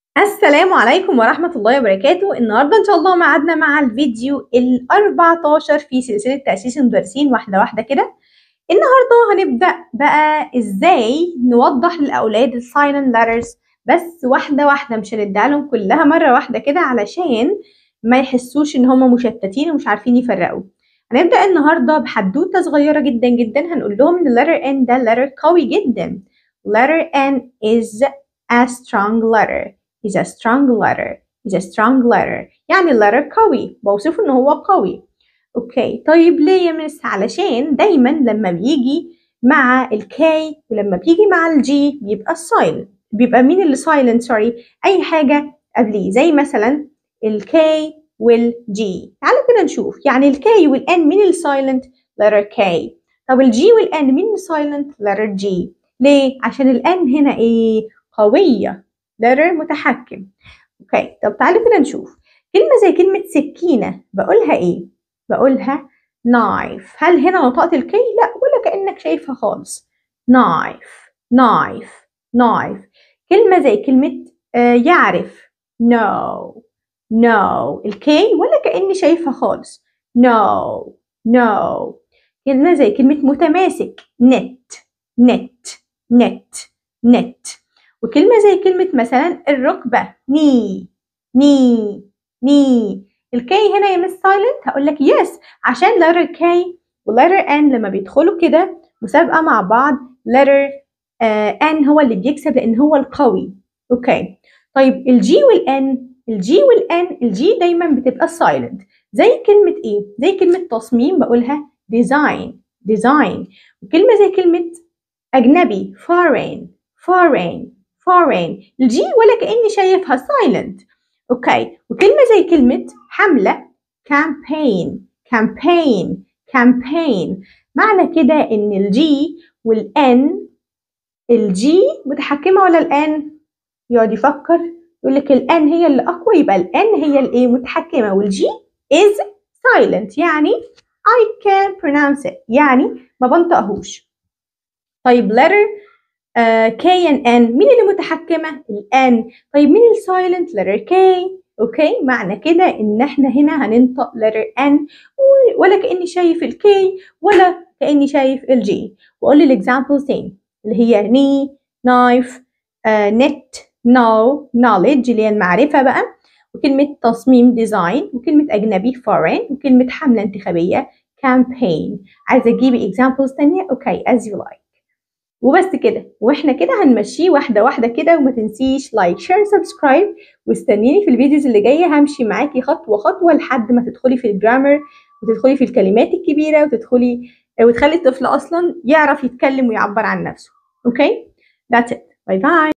السلام عليكم ورحمة الله وبركاته النهاردة إن شاء الله معادنا مع الفيديو ال 14 في سلسلة تأسيس المدرسين واحدة واحدة كده النهاردة هنبدأ بقى إزاي نوضح للأولاد ال silent letters بس واحدة واحدة مش هنديها لهم كلها مرة واحدة كده علشان ما يحسوش إن هما مشتتين ومش عارفين يفرقوا هنبدأ النهاردة بحدوتة صغيرة جدا جدا هنقول لهم إن letter N ده letter قوي جدا letter N is a strong letter is a strong letter is a strong letter يعني letter قوي بوصفه ان هو قوي اوكي طيب ليه يا مس علشان دايما لما بيجي مع الكي ولما بيجي مع الجي بيبقى السايلنت بيبقى مين اللي سايلنت سوري اي حاجه قبليه زي مثلا الكي والجي تعالوا كده نشوف يعني الكي والان مين اللي سايلنت letter K طب الجي والان مين اللي سايلنت letter G ليه عشان الان هنا ايه قويه letter متحكم اوكي طب تعالوا كده نشوف كلمة زي كلمة سكينة بقولها ايه؟ بقولها knife هل هنا نطقت الكي؟ لا ولا كأنك شايفها خالص knife knife knife كلمة زي كلمة آه يعرف no no الكي ولا كأني شايفها خالص no no كلمة زي كلمة متماسك net net net net وكلمة زي كلمة مثلا الركبة ني ني ني الكي هنا يا مس سايلنت هقول لك يس عشان letter كي وletter ان لما بيدخلوا كده مسابقة مع بعض letter ان هو اللي بيكسب لأن هو القوي اوكي طيب الجي والان الجي والان الجي دايما بتبقى سايلنت زي كلمة ايه؟ زي كلمة تصميم بقولها ديزاين ديزاين وكلمة زي كلمة أجنبي foreign foreign foreign الجي ولا كأني شايفها silent اوكي وكلمة زي كلمة حملة campaign campaign campaign معنى كده ان الجي والان الجي متحكمة ولا الان يقعد يفكر يقول لك الان هي اللي اقوى يبقى الان هي الايه متحكمة والجي is silent يعني I can pronounce it يعني ما بنطقهوش طيب letter كي ان ان مين اللي متحكمة؟ الان طيب مين السايلنت؟ letter كي اوكي معنى كده ان احنا هنا هننطق letter ان ولا كأني شايف الكي ولا كأني شايف الجي واقول لي الاكزامبلز تاني اللي هي ني نايف نت نو knowledge اللي هي المعرفة بقى وكلمة تصميم ديزاين وكلمة أجنبي foreign وكلمة حملة انتخابية campaign عايزة تجيبي examples تانية اوكي as you like وبس كده واحنا كده هنمشيه واحدة واحدة كده وما تنسيش لايك شير سبسكرايب واستنيني في الفيديوز اللي جاية همشي معاكي خطوة خطوة لحد ما تدخلي في الجرامر وتدخلي في الكلمات الكبيرة وتدخلي وتخلي الطفل أصلا يعرف يتكلم ويعبر عن نفسه اوكي that's it باي باي